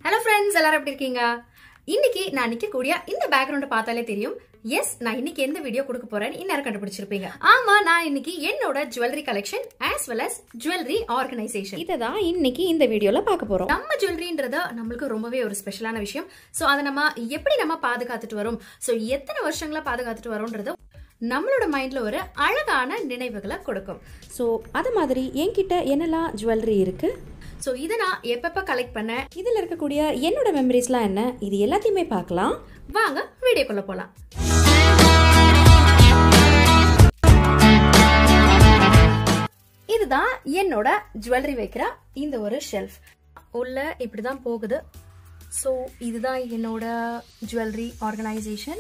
Hello friends எல்லாரும் எப்படி இருக்கீங்க இன்னைக்கு நான் நிக்கக்கூடிய இந்த பேக்ரவுண்ட் பார்த்தாலே தெரியும் எஸ் நான் இன்னைக்கு எந்த வீடியோ கொடுக்க போறேன்னு இந்நேரம் கண்டுபிடிச்சிருப்பீங்க ஆமா நான் இன்னைக்கு என்னோட jewellery collection as well as jewellery organisation இதை தான் இன்னைக்கு இந்த வீடியோல பார்க்க போறோம் நம்ம ஜுவல்லரின்றது நம்மளுக்கு ரொம்பவே ஒரு ஸ்பெஷலான விஷயம் ஸோ அதை நம்ம எப்படி நம்ம பாதுகாத்துட்டு வரோம் ஸோ எத்தனை வருஷங்களா பாதுகாத்துட்டு வரோன்றது நம்மளோட மைண்ட்ல ஒரு அழகான நினைவுகளை கொடுக்கும் ஸோ அது மாதிரி என்கிட்ட என்னெல்லாம் ஜுவல்லரி இருக்கு ஸோ இதை நான் எப்பப்ப கலெக்ட் பண்ணேன் இதில் இருக்கக்கூடிய என்னோட மெமரிஸ்லாம் என்ன இது எல்லாத்தையுமே பார்க்கலாம் வாங்க வீடியோக்குள்ள போலாம் இதுதான் என்னோட ஜுவல்லரி வைக்கிற இந்த ஒரு ஷெல்ஃப் உள்ள இப்படிதான் போகுது ஸோ இதுதான் என்னோட ஜுவல்லரி ஆர்கனைசேஷன்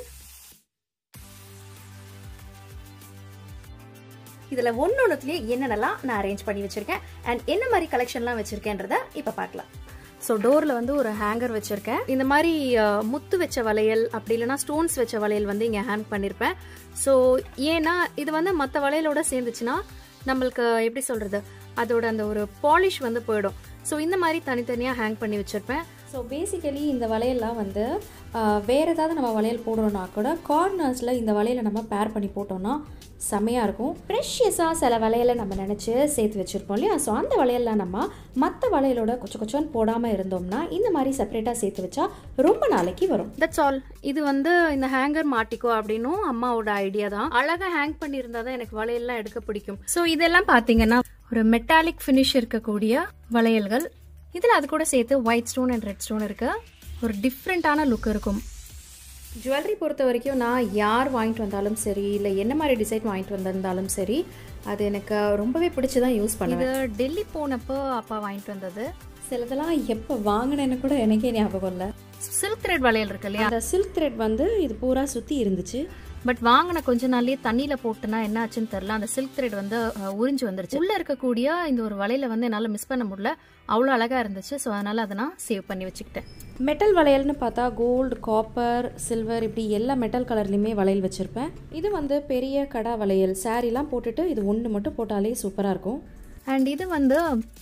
இதுல ஒன்னொன்னுலயே என்னென்னலாம் நான் அரேஞ்ச் பண்ணி வச்சிருக்கேன் அண்ட் என்ன மாதிரி கலெக்ஷன்லாம் வச்சிருக்கேன்றத இப்ப பார்க்கலாம் ஸோ டோரில் வந்து ஒரு ஹேங்கர் வச்சுருக்கேன் இந்த மாதிரி அஹ், முத்து வச்ச வளையல் அப்படி இல்லைன்னா ஸ்டோன்ஸ் வச்ச வளையல் வந்து இங்கே ஹேங் பண்ணியிருப்பேன் ஸோ ஏன்னா இது வந்து மற்ற வளையலோட சேர்ந்துச்சுன்னா நம்மளுக்கு எப்படி சொல்கிறது அதோட அந்த ஒரு பாலிஷ் வந்து போயிடும் ஸோ இந்த மாதிரி தனித்தனியாக ஹேங் பண்ணி வச்சுருப்பேன் ஸோ பேசிக்கலி இந்த வளையல்லாம் வந்து ஆஹ், வேற ஏதாவது நம்ம வளையல் போடுறோம்னா கூட கார்னர்ஸில் இந்த வளையலை நம்ம பேர் பண்ணி போட்டோம்னா செம்மையாக இருக்கும் ப்ரெஷியஸாக சில வளையலை நம்ம நினச்சி சேர்த்து வச்சுருப்போம் இல்லையா ஸோ அந்த வளையல்லாம் நம்ம மற்ற வளையலோட கொச்ச கொச்சோன்னு போடாமல் இருந்தோம்னா இந்த மாதிரி செப்பரேட்டாக சேர்த்து வச்சா ரொம்ப நாளைக்கு வரும் தட்ஸ் ஆல் இது வந்து இந்த ஹேங்கர் மாட்டிக்கோ அப்படின்னும் அம்மாவோட ஐடியா தான் அழகா ஹேங் பண்ணியிருந்தா தான் எனக்கு வளையல்லாம் எடுக்க பிடிக்கும் ஸோ இதெல்லாம் பார்த்தீங்கன்னா ஒரு மெட்டாலிக் ஃபினிஷ் இருக்கக்கூடிய வளையல்கள் இதில் அது கூட சேர்த்து white stone and red stone இருக்கு ஒரு டிஃப்ரெண்ட்டான லுக் இருக்கும் ஜுவல்லரி பொறுத்த வரைக்கும் நான் யார் வாங்கிட்டு வந்தாலும் சரி இல்லை என்ன மாதிரி டிசைன் வாங்கிட்டு வந்திருந்தாலும் சரி அது எனக்கு ரொம்பவே பிடிச்சி தான் யூஸ் பண்ணுவேன் இது டெல்லி போனப்போ அப்பா வாங்கிட்டு வந்தது சிலதெல்லாம் எப்போ வாங்கினேன்னு கூட எனக்கே ஞாபகம் இல்லை சில்க் த்ரெட் வளையல் இருக்கு இல்லையா அந்த சில்க் த்ரெட் வந்து இது பூரா சுற்றி இருந்துச்சு பட் வாங்கின கொஞ்ச நாள்லயே தண்ணியில போட்டுனா என்ன ஆச்சுன்னு தெரியல அந்த சில்க் த்ரெட் வந்து அஹ், உறிஞ்சு வந்துருச்சு உள்ள இருக்கக்கூடிய இந்த ஒரு வலையில வந்து என்னால மிஸ் பண்ண முடியல அவ்வளோ அழகா இருந்துச்சு ஸோ அதனால அதை நான் சேவ் பண்ணி வச்சுக்கிட்டேன் மெட்டல் வளையல்னு பார்த்தா கோல்டு காப்பர் சில்வர் இப்படி எல்லா மெட்டல் கலர்லையுமே வளையல் வச்சுருப்பேன் இது வந்து பெரிய கடா வளையல் சாரீலாம் போட்டுட்டு இது ஒன்று மட்டும் போட்டாலே சூப்பராக இருக்கும் அண்ட் இது வந்து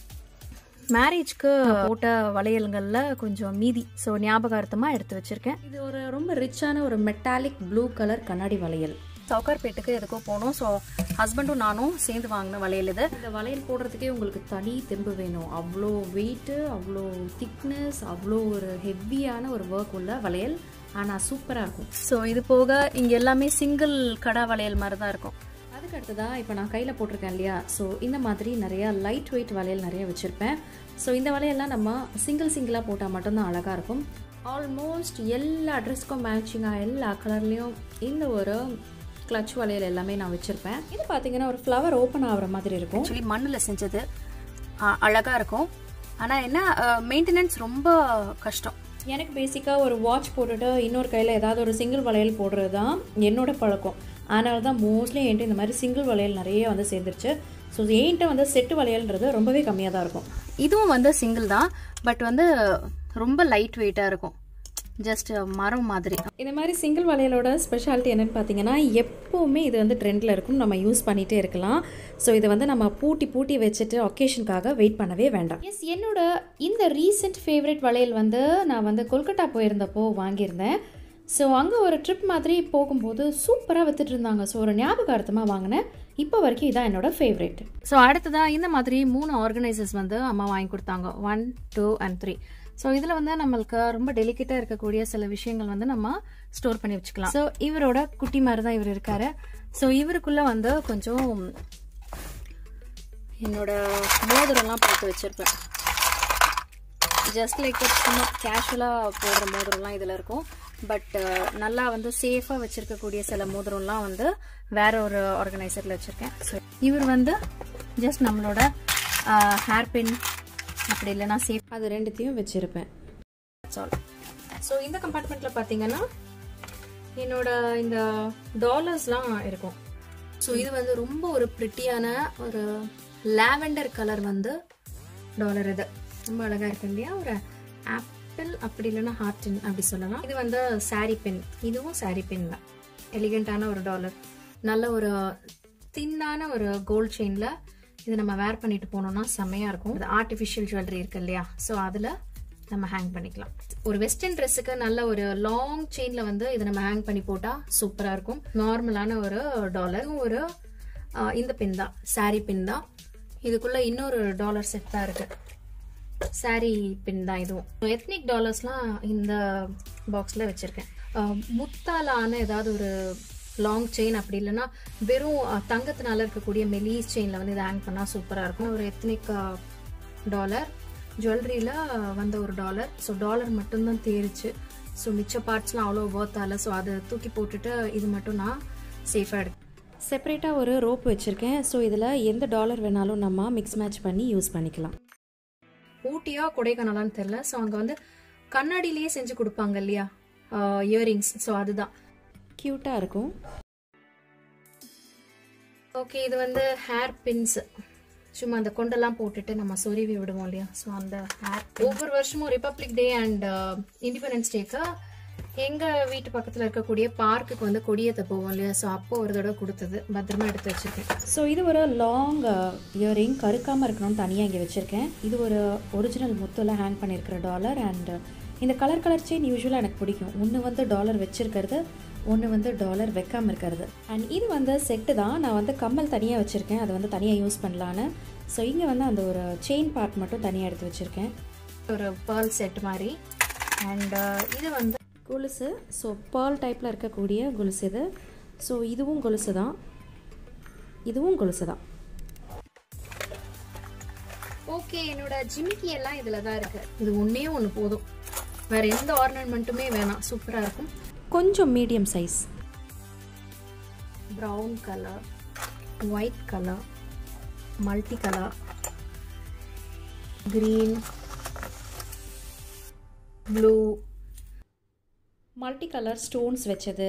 மேரேஜ்க்கு போட்ட வளையல்கள்ல கொஞ்சம் மீதி ஸோ ஞாபகார்த்தமா எடுத்து வச்சிருக்கேன் இது ஒரு ரொம்ப ரிச்சான ஒரு மெட்டாலிக் ப்ளூ கலர் கண்ணாடி வளையல் சவுகார்பேட்டுக்கு எதுக்கோ போனோம் ஸோ ஹஸ்பண்டும் நானும் சேர்ந்து வாங்கின வளையல் இது இந்த வளையல் போடுறதுக்கே உங்களுக்கு தனி தெம்பு வேணும் அவ்வளோ வெயிட்டு அவ்வளோ திக்னஸ் அவ்வளோ ஒரு ஹெவியான ஒரு ஒர்க் உள்ள வளையல் ஆனால் சூப்பராக இருக்கும் ஸோ இது போக இங்க எல்லாமே சிங்கிள் கடா வளையல் மாதிரி தான் இருக்கும் அதுக்கு அடுத்ததாக இப்போ நான் கையில் போட்டிருக்கேன் இல்லையா ஸோ இந்த மாதிரி நிறையா லைட் வெயிட் வளையல் நிறைய வச்சுருப்பேன் ஸோ இந்த வளையல்லாம் நம்ம சிங்கிள் சிங்கிளாக போட்டால் மட்டும்தான் அழகாக இருக்கும் ஆல்மோஸ்ட் எல்லா ட்ரெஸ்க்கும் மேட்சிங்காக எல்லா கலர்லேயும் இந்த ஒரு கிளச் வளையல் எல்லாமே நான் வச்சுருப்பேன் இது பார்த்தீங்கன்னா ஒரு ஃப்ளவர் ஓப்பன் ஆகுற மாதிரி இருக்கும் ஆக்சுவலி மண்ணில் செஞ்சது அ- அழகா இருக்கும் ஆனா என்ன மெயின்டெனன்ஸ் ரொம்ப கஷ்டம் எனக்கு பேசிக்காக ஒரு வாட்ச் போட்டுட்டு இன்னொரு கையில் ஏதாவது ஒரு சிங்கிள் வளையல் போடுறது தான் என்னோட பழக்கம் அதனால தான் மோஸ்ட்லி என்கிட்ட இந்த மாதிரி சிங்கிள் வளையல் நிறைய வந்து சேர்ந்துருச்சு ஸோ என்கிட்ட வந்து செட்டு வளையல்ன்றது ரொம்பவே கம்மியாக தான் இருக்கும் இதுவும் வந்து சிங்கிள் தான் பட் வந்து ரொம்ப லைட் வெயிட்டா இருக்கும் ஜஸ்ட் மரம் மாதிரி இந்த மாதிரி சிங்கிள் வளையலோட ஸ்பெஷாலிட்டி என்னன்னு பார்த்தீங்கன்னா எப்போவுமே இது வந்து ட்ரெண்டில் இருக்கும் நம்ம யூஸ் பண்ணிகிட்டே இருக்கலாம் ஸோ இதை வந்து நம்ம பூட்டி பூட்டி வச்சுட்டு ஒகேஷனுக்காக வெயிட் பண்ணவே வேண்டாம் எஸ் என்னோட இந்த ரீசெண்ட் ஃபேவரட் வளையல் வந்து நான் வந்து கொல்கட்டா போயிருந்தப்போ வாங்கியிருந்தேன் ஸோ அங்கே ஒரு ட்ரிப் மாதிரி போகும்போது சூப்பராக வித்துட்டு இருந்தாங்க ஸோ ஒரு ஞாபகார்த்தமாக வாங்கினேன் இப்போ வரைக்கும் இதான் என்னோட ஃபேவரட் ஸோ அடுத்ததா இந்த மாதிரி மூணு ஆர்கனைசர்ஸ் வந்து அம்மா வாங்கி கொடுத்தாங்க one two and three so இதில் வந்து நம்மளுக்கு ரொம்ப டெலிகேட்டாக இருக்கக்கூடிய சில விஷயங்கள் வந்து நம்ம ஸ்டோர் பண்ணி வச்சுக்கலாம் ஸோ இவரோட குட்டி மாதிரி தான் இவர் இருக்காரு ஸோ இவருக்குள்ள வந்து கொஞ்சம் என்னோட மோதிரம்லாம் பார்த்து வச்சிருப்பேன் ஜஸ்ட் லைக் சும்மா கேஷுவலாக போடுற மோதிரம்லாம் இதில் இருக்கும் பட் நல்லா வந்து சேஃபாக வச்சிருக்கக்கூடிய சில மோதிரம்லாம் வந்து வேற ஒரு ஆர்கனைசரில் வச்சுருக்கேன் ஸோ இவர் வந்து ஜஸ்ட் நம்மளோட ஹேர் பின் அப்படி இல்லைன்னா சேஃப் அது ரெண்டுத்தையும் வச்சுருப்பேன் ஆல் ஸோ இந்த கம்பார்ட்மெண்ட்டில் பார்த்தீங்கன்னா என்னோட இந்த டாலர்ஸ்லாம் இருக்கும் ஸோ இது வந்து ரொம்ப ஒரு ப்ரிட்டியான ஒரு லாவெண்டர் கலர் வந்து டாலர் இது ரொம்ப அழகாக இருக்கு இல்லையா ஒரு ஆப்பிள் அப்படி இல்லைன்னா ஹார்டின் அப்படி சொல்லலாம் இது வந்து சாரி பின் இதுவும் சாரி பின் தான் எலிகண்டான ஒரு டாலர் நல்ல ஒரு தின்னான ஒரு கோல்ட் செயினில் இது நம்ம வேர் பண்ணிட்டு போனோம்னா செம்மையாக இருக்கும் இது ஆர்டிஃபிஷியல் ஜுவல்லரி இருக்கு இல்லையா ஸோ அதில் நம்ம ஹேங் பண்ணிக்கலாம் ஒரு வெஸ்டர்ன் ட்ரெஸ்ஸுக்கு நல்ல ஒரு லாங் செயின்ல வந்து இதை நம்ம ஹேங் பண்ணி போட்டா சூப்பரா இருக்கும் நார்மலான ஒரு டாலர் ஒரு ஆஹ், இந்த பின் தான் சாரி பின் தான் இதுக்குள்ள இன்னொரு டாலர் செட் தான் இருக்கு சாரி பின் தான் இதுவும் எத்னிக் டாலர்ஸ்லாம் இந்த பாக்ஸில் வச்சுருக்கேன் முத்தாலான ஏதாவது ஒரு லாங் செயின் அப்படி இல்லைன்னா வெறும் அஹ், தங்கத்தினால இருக்கக்கூடிய மெலீஸ் செயினில் வந்து இதை ஹேங் பண்ணால் சூப்பராக இருக்கும் ஒரு எத்னிக் டாலர் ஜுவல்லரியில் வந்த ஒரு டாலர் ஸோ டாலர் மட்டும்தான் தேரிச்சு ஸோ மிச்ச பார்ட்ஸ்லாம் அவ்வளோ ஒர்த்தால ஸோ அதை தூக்கி போட்டுட்டு இது மட்டும் நான் சேஃபாக எடுத்து செப்பரேட்டாக ஒரு ரோப் வச்சுருக்கேன் ஸோ இதில் எந்த டாலர் வேணாலும் நம்ம மிக்ஸ் மேட்ச் பண்ணி யூஸ் பண்ணிக்கலாம் ஊட்டியா கொடைக்கானலான்னு தெரில ஸோ அங்கே வந்து கண்ணாடியிலேயே செஞ்சு கொடுப்பாங்க இல்லையா இயரிங்ஸ் ஸோ அதுதான் க்யூட்டாக இருக்கும் ஓகே இது வந்து ஹேர் பின்ஸ் சும்மா அந்த கொண்டெல்லாம் போட்டுட்டு நம்ம சொருவி விடுவோம் இல்லையா ஸோ அந்த ஹேர் ஒவ்வொரு வருஷமும் ரிப்பப்ளிக் டே அண்ட் இண்டிபெண்டன்ஸ் டேக்கு எங்கள் வீட்டு பக்கத்தில் இருக்கக்கூடிய பார்க்குக்கு வந்து கொடியேற்ற போவோம் இல்லையா ஸோ அப்போ ஒரு தடவை கொடுத்தது பத்திரமா எடுத்து வச்சிருக்கேன் ஸோ இது ஒரு லாங் இயரிங் கருக்காமல் இருக்கணும்னு தனியாக இங்கே வச்சுருக்கேன் இது ஒரு ஒரிஜினல் முத்தில் ஹேங் பண்ணியிருக்கிற டாலர் அண்ட் இந்த கலர் கலர் செயின் யூஸ்வலாக எனக்கு பிடிக்கும் ஒன்று வந்து டாலர் வச்சிருக்கிறது ஒன்று வந்து டாலர் வைக்காமல் இருக்கிறது அண்ட் இது வந்து செட்டு தான் நான் வந்து கம்மல் தனியாக வச்சுருக்கேன் அதை வந்து தனியாக யூஸ் பண்ணலான்னு ஸோ இங்கே வந்து அந்த ஒரு செயின் பார்ட் மட்டும் தனியாக எடுத்து வச்சுருக்கேன் ஒரு பேர்ல் செட் மாதிரி அண்ட் இது வந்து கொலுசு ஸோ பேர்ல் டைப்பில் இருக்கக்கூடிய கொலுசு இது ஸோ இதுவும் கொலுசு தான் இதுவும் கொலுசு தான் ஓகே என்னோட ஜிமிக்கி எல்லாம் இதுல தான் இருக்கு இது ஒன்னே ஒன்று போதும் வேற எந்த ஆர்னமெண்ட்டுமே வேணாம் சூப்பரா இருக்கும் கொஞ்சம் medium size brown colour white colour multi colour green blue multi colour stones வச்சது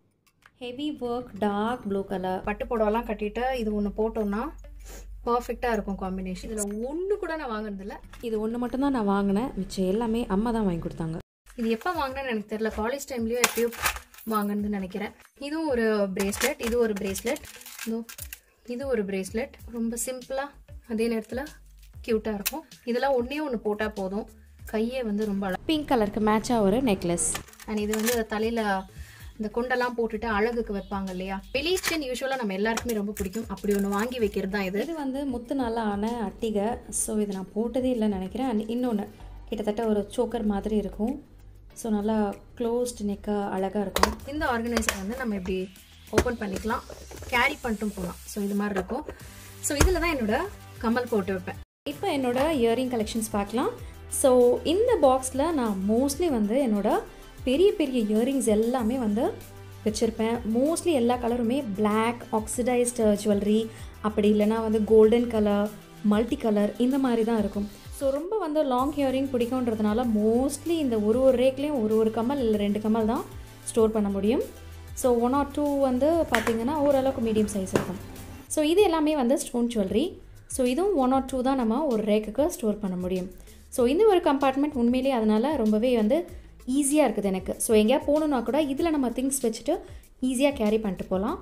heavy work dark blue colour பட்டு புடவெல்லாம் கட்டிட்டு இது ஒன்று போட்டோம்னா பர்ஃபெக்டாக இருக்கும் காம்பினேஷன் இதில் ஒன்று கூட நான் வாங்குறதில்ல இது ஒன்று மட்டும்தான் நான் வாங்கினேன் மிச்சம் எல்லாமே அம்மா தான் வாங்கி கொடுத்தாங்க இது எப்போ வாங்கினேன்னு எனக்கு தெரியல காலேஜ் டைம்லயோ எப்பயோ வாங்கினதுன்னு நினைக்கிறேன் இதுவும் ஒரு பிரேஸ்லெட் இது ஒரு பிரேஸ்லெட் இதோ இது ஒரு பிரேஸ்லெட் ரொம்ப சிம்பிளாக அதே நேரத்தில் க்யூட்டாக இருக்கும் இதெல்லாம் ஒன்றே ஒன்று போட்டால் போதும் கையே வந்து ரொம்ப அழகு பிங்க் கலருக்கு மேட்சாக ஒரு நெக்லஸ் அண்ட் இது வந்து தலையில் இந்த கொண்டெல்லாம் போட்டுட்டு அழகுக்கு வைப்பாங்க இல்லையா வெளிச்சன் யூஸ்வலாக நம்ம எல்லாருக்குமே ரொம்ப பிடிக்கும் அப்படி ஒன்று வாங்கி வைக்கிறது தான் இது இது வந்து முத்து நல்லா ஆன அட்டிகை ஸோ இது நான் போட்டதே இல்லைன்னு நினைக்கிறேன் அண்ட் இன்னொன்று கிட்டத்தட்ட ஒரு சோக்கர் மாதிரி இருக்கும் ஸோ நல்லா க்ளோஸ்ட் நெக்காக அழகாக இருக்கும் இந்த ஆர்கனைசர் வந்து நம்ம இப்படி ஓப்பன் பண்ணிக்கலாம் கேரி பண்ணிட்டும் போகலாம் ஸோ இது மாதிரி இருக்கும் ஸோ இதில் தான் என்னோட கமல் போட்டு வைப்பேன் இப்போ என்னோட இயரிங் கலெக்ஷன்ஸ் பார்க்கலாம் ஸோ இந்த பாக்ஸில் நான் மோஸ்ட்லி வந்து என்னோட பெரிய பெரிய இயரிங்ஸ் எல்லாமே வந்து வச்சுருப்பேன் மோஸ்ட்லி எல்லா கலருமே Black ஆக்சிடைஸ்ட் ஜுவல்லரி அப்படி இல்லைன்னா வந்து கோல்டன் கலர் மல்டி கலர் இந்த மாதிரி தான் இருக்கும் ஸோ ரொம்ப வந்து லாங் ஹியரிங் பிடிக்குன்றதுனால மோஸ்ட்லி இந்த ஒரு ஒரு ரேக்லேயும் ஒரு ஒரு கமல் இல்லை ரெண்டு கமல் தான் ஸ்டோர் பண்ண முடியும் ஸோ ஒன் ஆர் டூ வந்து பார்த்திங்கன்னா ஓரளவுக்கு மீடியம் சைஸ் இருக்கும் ஸோ இது எல்லாமே வந்து ஸ்டோன் ஜுவல்லரி ஸோ இதுவும் ஒன் ஆர் டூ தான் நம்ம ஒரு ரேக்குக்கு ஸ்டோர் பண்ண முடியும் ஸோ இந்த ஒரு கம்பார்ட்மெண்ட் உண்மையிலேயே அதனால் ரொம்பவே வந்து ஈஸியாக இருக்குது எனக்கு ஸோ எங்கேயா போகணுன்னா கூட இதில் நம்ம திங்ஸ் வச்சுட்டு ஈஸியாக கேரி பண்ணிட்டு போகலாம்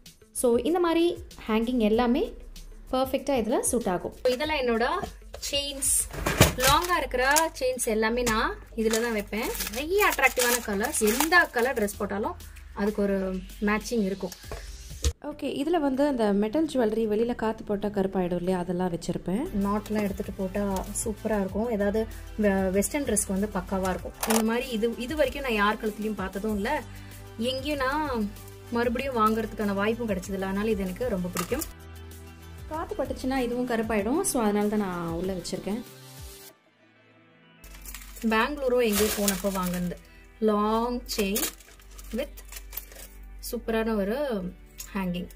ஸோ இந்த மாதிரி ஹேங்கிங் எல்லாமே பர்ஃபெக்டாக இதில் சூட் ஆகும் ஸோ இதெல்லாம் என்னோட செயின்ஸ் லாங்காக இருக்கிற செயின்ஸ் எல்லாமே நான் இதில் தான் வைப்பேன் நிறைய அட்ராக்டிவான கலர்ஸ் எந்த கலர் ட்ரெஸ் போட்டாலும் அதுக்கு ஒரு மேட்சிங் இருக்கும் ஓகே இதில் வந்து அந்த மெட்டல் ஜுவல்லரி வெளியில் காற்று போட்டால் கருப்பாயிடும் இல்லையா அதெல்லாம் வச்சுருப்பேன் நாட்லாம் எடுத்துகிட்டு போட்டால் சூப்பராக இருக்கும் ஏதாவது வெஸ்டர்ன் ட்ரெஸ்க்கு வந்து பக்காவாக இருக்கும் இந்த மாதிரி இது இது வரைக்கும் நான் யார் கழுத்துலையும் பார்த்ததும் இல்லை எங்கேயும் நான் மறுபடியும் வாங்குறதுக்கான வாய்ப்பும் கிடைச்சதில்ல அதனால இது எனக்கு ரொம்ப பிடிக்கும் காற்று பட்டுச்சுன்னா இதுவும் கருப்பாயிடும் ஸோ அதனால தான் நான் உள்ளே வச்சுருக்கேன் பெங்களூரோ எங்கேயோ போனப்போ வாங்கினது லாங் செயின் வித் சூப்பரான ஒரு ஹேங்கிங்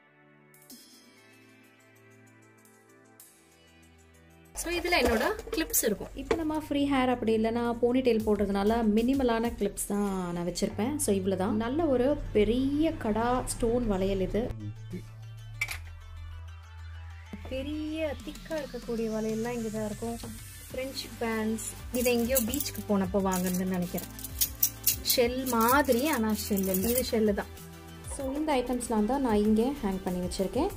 ஸோ இதில் என்னோட கிளிப்ஸ் இருக்கும் இப்போ நம்ம ஃப்ரீ ஹேர் அப்படி இல்லைன்னா போனி டெயில் போடுறதுனால மினிமலான கிளிப்ஸ் தான் நான் வச்சுருப்பேன் ஸோ இவ்வளோ தான் நல்ல ஒரு பெரிய கடா ஸ்டோன் வளையல் இது பெரிய திக்காக இருக்கக்கூடிய வலையெல்லாம் இங்கே தான் இருக்கும் ஃப்ரெஞ்ச் பேண்ட்ஸ் இது எங்கேயோ பீச்சுக்கு போனப்போ வாங்குறதுன்னு நினைக்கிறேன் ஷெல் மாதிரி ஆனால் ஷெல் இல்லை இது ஷெல்லு தான் ஸோ இந்த ஐட்டம்ஸ்லாம் தான் நான் இங்கே ஹேங் பண்ணி வச்சுருக்கேன்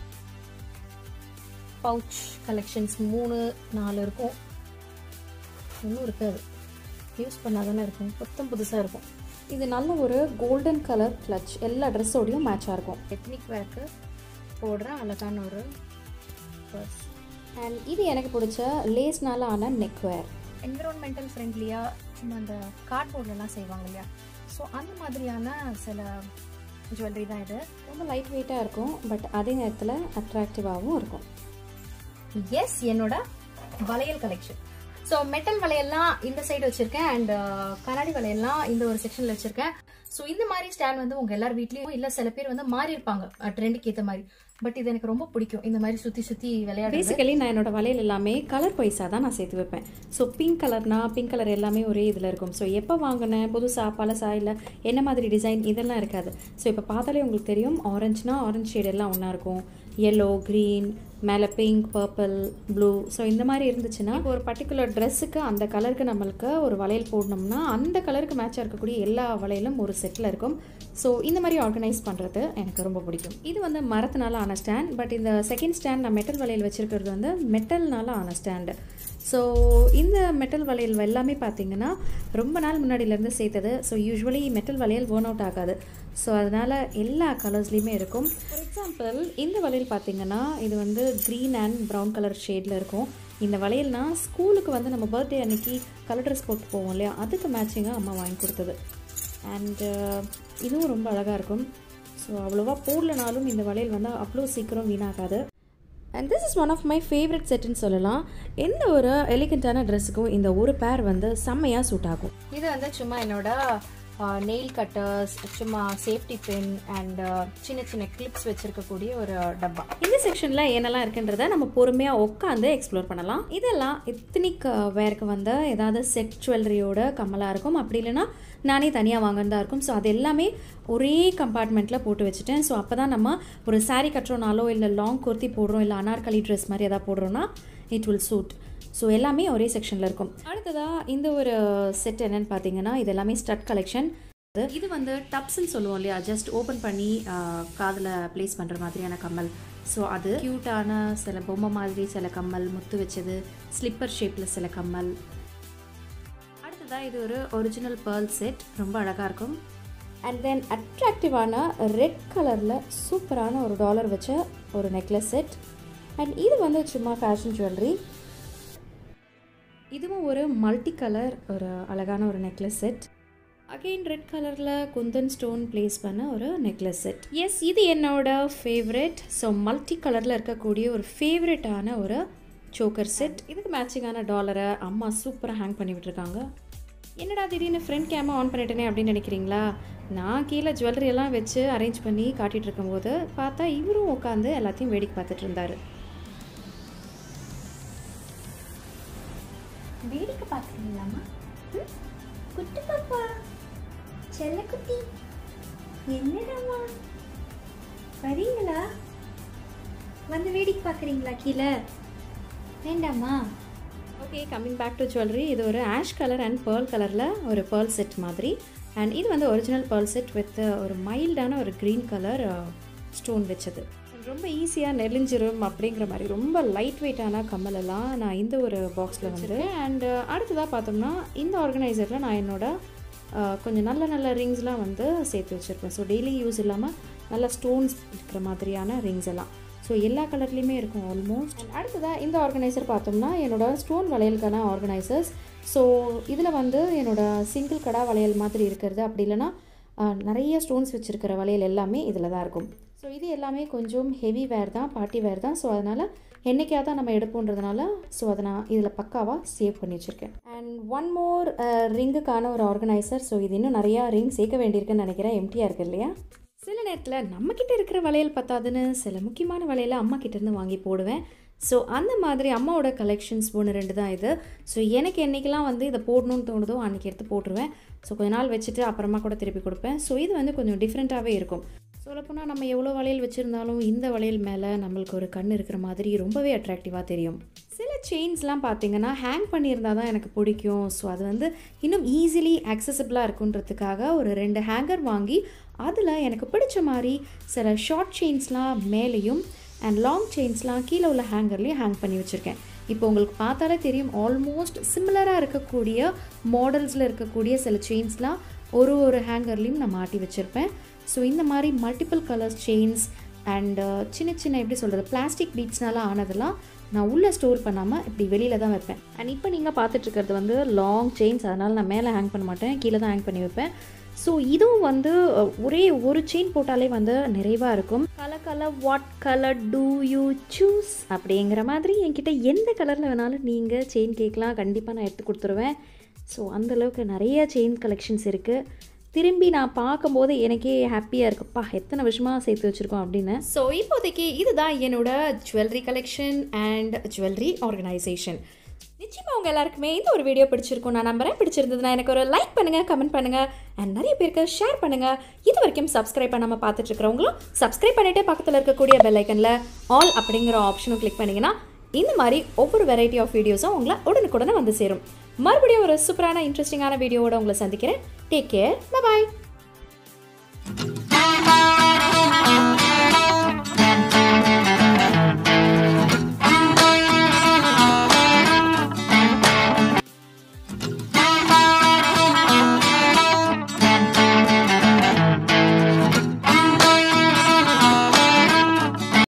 பவுச் கலெக்ஷன்ஸ் மூணு நாலு இருக்கும் ஒன்றும் இருக்காது யூஸ் பண்ணாதானே இருக்கும் புத்தம் புதுசாக இருக்கும் இது நல்ல ஒரு கோல்டன் கலர் கிளச் எல்லா ட்ரெஸ்ஸோடையும் மேட்சாக இருக்கும் எத்னிக் வேர்க்கு போடுற அழகான ஒரு பர்ஸ் அண்ட் இது எனக்கு பிடிச்ச லேஸ்னால ஆன நெக் வேர் என்விரான்மெண்டல் ஃப்ரெண்ட்லியாக சும்மா அந்த கார்ட்போர்ட்லலாம் செய்வாங்க இல்லையா ஸோ அந்த மாதிரியான சில ஜுவல்லரி தான் இது ரொம்ப லைட் வெயிட்டாக இருக்கும் பட் அதே நேரத்தில் அட்ராக்டிவாகவும் இருக்கும் எஸ் என்னோட வளையல் கலெக்ஷன் ஸோ மெட்டல் வளையல்லாம் இந்த சைடு வச்சிருக்கேன் அண்ட் கண்ணாடி வளையல்லாம் இந்த ஒரு செக்ஷன்ல வச்சிருக்கேன் ஸோ இந்த மாதிரி ஸ்டாண்ட் வந்து உங்க எல்லார் வீட்லயும் இல்ல சில பேர் வந்து மாறி இருப்பாங்க ட்ரெண்டுக்கு ஏற்ற மாதிரி பட் இது எனக்கு ரொம்ப பிடிக்கும் இந்த மாதிரி சுத்தி சுத்தி விளையாடுறது பேசிக்கலி நான் என்னோட வளையல் எல்லாமே கலர் வைஸாக தான் நான் சேர்த்து வைப்பேன் ஸோ பிங்க் கலர்னா பிங்க் கலர் எல்லாமே ஒரே இதில் இருக்கும் ஸோ எப்போ வாங்கினேன் புதுசா பழசா இல்லை என்ன மாதிரி டிசைன் இதெல்லாம் இருக்காது ஸோ இப்போ பார்த்தாலே உங்களுக்கு தெரியும் ஆரஞ்சுனா ஆரஞ்சு ஷேட் எல்லாம் ஒன்றா இருக்கும் yellow க்ரீன் மேலே பிங்க் பர்பிள் ப்ளூ ஸோ இந்த மாதிரி இருந்துச்சுன்னா இப்போ ஒரு பர்டிகுலர் ட்ரெஸ்ஸுக்கு அந்த கலருக்கு நம்மளுக்கு ஒரு வளையல் போடணும்னா அந்த கலருக்கு மேட்சாக இருக்கக்கூடிய எல்லா வளையலும் ஒரு செட்டில் இருக்கும் ஸோ இந்த மாதிரி ஆர்கனைஸ் பண்ணுறது எனக்கு ரொம்ப பிடிக்கும் இது வந்து மரத்தினால ஆன ஸ்டாண்ட் பட் இந்த செகண்ட் ஸ்டாண்ட் நான் மெட்டல் வளையல் வச்சிருக்கிறது வந்து மெட்டல்னால ஆன ஸ்டாண்டு ஸோ இந்த மெட்டல் வளையல் எல்லாமே பார்த்தீங்கன்னா ரொம்ப நாள் முன்னாடியிலேருந்து சேர்த்தது ஸோ யூஸ்வலி மெட்டல் வளையல் ஒர்ன் அவுட் ஆகாது ஸோ அதனால் எல்லா கலர்ஸ்லேயுமே இருக்கும் ஃபார் எக்ஸாம்பிள் இந்த வளையல் பார்த்தீங்கன்னா இது வந்து க்ரீன் அண்ட் ப்ரௌன் கலர் ஷேடில் இருக்கும் இந்த வளையல்னா ஸ்கூலுக்கு வந்து நம்ம பர்த்டே அன்னைக்கு கலர் ட்ரெஸ் போட்டு போவோம் இல்லையா அதுக்கு மேட்சிங்காக அம்மா வாங்கி கொடுத்தது அண்டு இதுவும் ரொம்ப அழகாக இருக்கும் ஸோ அவ்வளோவா போடலனாலும் இந்த வளையல் வந்து அவ்வளோ சீக்கிரம் வீணாகாது and this is one of my favourite செட்டுன்னு சொல்லலாம் எந்த ஒரு எலிகண்ட்டான ட்ரெஸ்ஸுக்கும் இந்த ஒரு பேர் வந்து செம்மையாக சூட் ஆகும் இது வந்து சும்மா என்னோட நெயில் கட்டர்ஸ் சும்மா சேஃப்டி பின் அண்ட் சின்ன சின்ன கிளிப்ஸ் வச்சிருக்கக்கூடிய ஒரு டப்பா இந்த செக்ஷனில் என்னெல்லாம் இருக்குன்றத நம்ம பொறுமையாக உட்காந்து எக்ஸ்ப்ளோர் பண்ணலாம் இதெல்லாம் எத்தனிக் வேருக்கு வந்த ஏதாவது செட் ஜுவல்லரியோட கம்மலாக இருக்கும் அப்படி இல்லைன்னா நானே தனியாக வாங்கினதா இருக்கும் ஸோ அது எல்லாமே ஒரே கம்பார்ட்மெண்ட்டில் போட்டு வச்சுட்டேன் ஸோ அப்போ தான் நம்ம ஒரு saree கட்டுறோனாலோ இல்லை லாங் குர்த்தி போடுறோம் இல்லை அனார்கலி ட்ரெஸ் மாதிரி எதாவது போடுறோன்னா இட் வில் சூட் ஸோ எல்லாமே ஒரே செக்ஷனில் இருக்கும் அடுத்ததாக இந்த ஒரு செட் என்னன்னு பார்த்தீங்கன்னா இது எல்லாமே ஸ்டட் கலெக்ஷன் இது வந்து டப்ஸ்ன்னு சொல்லுவோம் இல்லையா ஜஸ்ட் ஓப்பன் பண்ணி காதில் ப்ளேஸ் பண்ணுற மாதிரியான கம்மல் ஸோ அது க்யூட்டான சில பொம்மை மாதிரி சில கம்மல் முத்து வச்சது ஸ்லிப்பர் ஷேப்பில் சில கம்மல் அடுத்ததாக இது ஒரு ஒரிஜினல் பேர்ல் செட் ரொம்ப அழகாக இருக்கும் அண்ட் தென் அட்ராக்டிவான ரெட் கலரில் சூப்பரான ஒரு டாலர் வச்ச ஒரு நெக்லஸ் செட் அண்ட் இது வந்து சும்மா ஃபேஷன் ஜுவல்லரி இதுவும் ஒரு மல்டி கலர் ஒரு அழகான ஒரு நெக்லஸ் செட் அகெயின் ரெட் கலரில் குந்தன் ஸ்டோன் ப்ளேஸ் பண்ண ஒரு நெக்லஸ் செட் எஸ் இது என்னோட ஃபேவரெட் ஸோ மல்டி கலரில் இருக்கக்கூடிய ஒரு ஃபேவரட்டான ஒரு சோக்கர் செட் இதுக்கு மேட்சிங்கான டாலரை அம்மா சூப்பராக ஹேங் பண்ணி விட்டுருக்காங்க என்னடா திடீர்னு ஃப்ரண்ட் கேமரா ஆன் பண்ணிட்டேனே அப்படின்னு நினைக்கிறீங்களா நான் கீழே ஜுவல்லரி எல்லாம் வச்சு அரேஞ்ச் பண்ணி காட்டிகிட்டு இருக்கும்போது பார்த்தா இவரும் உட்காந்து எல்லாத்தையும் வேடிக்கை பார்த்துட்டு இருந்தாரு வேடிக்கை பார்க்குறீங்களாம்மா ம்? குட்டி பாப்பா செல்ல குட்டி என்னடாம்மா வரீங்களா வந்து வேடிக்கை பார்க்குறீங்களா கீழே வேண்டாமா okay coming back to jewellery இது ஒரு ஆஷ் கலர் அண்ட் பேர்ல் கலரில் ஒரு பேர்ல் செட் மாதிரி அண்ட் இது வந்து ஒரிஜினல் பேர்ல் செட் வித் ஒரு மைல்டான ஒரு க்ரீன் கலர் ஸ்டோன் வச்சது ரொம்ப ஈஸியாக நெலிஞ்சிரும் அப்படிங்கிற மாதிரி ரொம்ப லைட் வெயிட்டான கம்மல் எல்லாம் நான் இந்த ஒரு பாக்ஸில் வந்து அண்ட் அடுத்ததாக பார்த்தோம்னா இந்த ஆர்கனைசரில் நான் என்னோட அஹ், கொஞ்சம் நல்ல நல்ல ரிங்ஸ்லாம் வந்து சேர்த்து வச்சுருப்பேன் ஸோ டெய்லி யூஸ் இல்லாமல் நல்ல ஸ்டோன்ஸ் இருக்கிற மாதிரியான ரிங்ஸ் எல்லாம் ஸோ எல்லா கலர்லேயுமே இருக்கும் ஆல்மோஸ்ட் அடுத்ததாக இந்த ஆர்கனைசர் பார்த்தோம்னா என்னோட ஸ்டோன் வளையலுக்கான ஆர்கனைசர்ஸ் ஸோ இதில் வந்து என்னோட சிங்கிள் கடா வளையல் மாதிரி இருக்கிறது அப்படி இல்லைன்னா ஆஹ், நிறைய ஸ்டோன்ஸ் வச்சுருக்கிற வளையல் எல்லாமே இதில் தான் இருக்கும் ஸோ இது எல்லாமே கொஞ்சம் ஹெவி வேர் தான் பார்ட்டி வேர் தான் ஸோ அதனால் என்னைக்காக தான் நம்ம எடுப்போன்றதுனால ஸோ அதை நான் இதில் பக்காவாக சேவ் பண்ணி வச்சுருக்கேன் அண்ட் ஒன் மோர் ரிங்குக்கான ஒரு ஆர்கனைசர் ஸோ இது இன்னும் நிறையா ரிங் சேர்க்க வேண்டியிருக்குன்னு நினைக்கிறேன் எம்டியாக இருக்கு இல்லையா சில நேரத்தில் நம்மக்கிட்ட இருக்கிற வளையல் பத்தாதுன்னு சில முக்கியமான வளையலை அம்மா கிட்டேருந்து வாங்கி போடுவேன் ஸோ அந்த மாதிரி அம்மாவோட கலெக்ஷன்ஸ் ஒன்று ரெண்டு தான் இது ஸோ எனக்கு என்றைக்கெல்லாம் வந்து இதை போடணும்னு தோணுதோ அன்றைக்கி எடுத்து போட்டுருவேன் ஸோ கொஞ்ச நாள் வச்சுட்டு அப்புறமா கூட திருப்பி கொடுப்பேன் ஸோ இது வந்து கொஞ்சம் டிஃப்ரெண்ட்டாகவே இருக்கும் சொல்லப்போனால் நம்ம எவ்வளோ வளையல் வச்சுருந்தாலும் இந்த வளையல் மேலே நம்மளுக்கு ஒரு கண் இருக்கிற மாதிரி ரொம்பவே அட்ராக்டிவாக தெரியும் சில செயின்ஸ்லாம் பார்த்தீங்கன்னா ஹேங் பண்ணியிருந்தா தான் எனக்கு பிடிக்கும் ஸோ அது வந்து இன்னும் ஈஸிலி accessible-ஆ இருக்குன்றதுக்காக ஒரு ரெண்டு ஹேங்கர் வாங்கி அதில் எனக்கு பிடிச்ச மாதிரி சில ஷார்ட் செயின்ஸ்லாம் மேலேயும் அண்ட் லாங் செயின்ஸ்லாம் கீழே உள்ள ஹேங்கர்லேயும் ஹேங் பண்ணி வச்சுருக்கேன் இப்போ உங்களுக்கு பார்த்தாலே தெரியும் ஆல்மோஸ்ட் சிமிலராக இருக்கக்கூடிய மாடல்ஸில் இருக்கக்கூடிய சில செயின்ஸ்லாம் ஒரு ஒரு ஹேங்கர்லேயும் நான் மாட்டி வச்சுருப்பேன் ஸோ இந்த மாதிரி மல்டிபிள் கலர்ஸ் செயின்ஸ் அண்ட் சின்ன சின்ன எப்படி சொல்கிறது பிளாஸ்டிக் பீட்ஸ்னால ஆனதெல்லாம் நான் உள்ளே ஸ்டோர் பண்ணாமல் இப்படி வெளியில் தான் வைப்பேன் அண்ட் இப்போ நீங்கள் பார்த்துட்ருக்கிறது வந்து லாங் செயின்ஸ் அதனால் நான் மேலே ஹேங் பண்ண மாட்டேன் கீழே தான் ஹேங் பண்ணி வைப்பேன் ஸோ இதுவும் வந்து அஹ், ஒரே ஒரு செயின் போட்டாலே வந்து நிறைவாக இருக்கும் colour colour what colour do you choose அப்படிங்கிற மாதிரி என்கிட்ட எந்த கலரில் வேணாலும் நீங்கள் செயின் கேட்கலாம் கண்டிப்பாக நான் எடுத்து கொடுத்துருவேன் ஸோ அந்தளவுக்கு நிறைய செயின் கலெக்ஷன்ஸ் இருக்குது திரும்பி நான் பார்க்கும்போது எனக்கே ஹாப்பியாக இருக்குப்பா எத்தனை வருஷமாக சேர்த்து வச்சுருக்கோம் அப்படின்னு ஸோ இப்போதைக்கு இதுதான் என்னோட jewellery collection and jewellery organisation நிச்சயமாக உங்கள் எல்லாருக்குமே இந்த ஒரு வீடியோ பிடிச்சிருக்கும் நான் நம்புறேன் பிடிச்சிருந்ததுன்னா எனக்கு ஒரு லைக் பண்ணுங்கள் கமெண்ட் பண்ணுங்கள் அண்ட் நிறைய பேருக்கு ஷேர் பண்ணுங்கள் இது வரைக்கும் சப்ஸ்கிரைப் பண்ணாமல் பார்த்துட்டு இருக்கிறவங்களும் சப்ஸ்கிரைப் பண்ணிட்டு பக்கத்தில் இருக்கக்கூடிய பெல் ஐக்கனில் ஆல் அப்படிங்கிற ஆப்ஷனும் கிளிக் பண்ணிங்கன்னா இந்த மாதிரி ஒவ்வொரு வெரைட்டி ஆஃப் வீடியோஸும் உங்களை உடனுக்குடனே வந்து சேரும் மறுபடியும் ஒரு சூப்பரான இன்ட்ரெஸ்டிங்கான வீடியோவோட உங்களை சந்திக்கிறேன் டேக் கேர் பாய்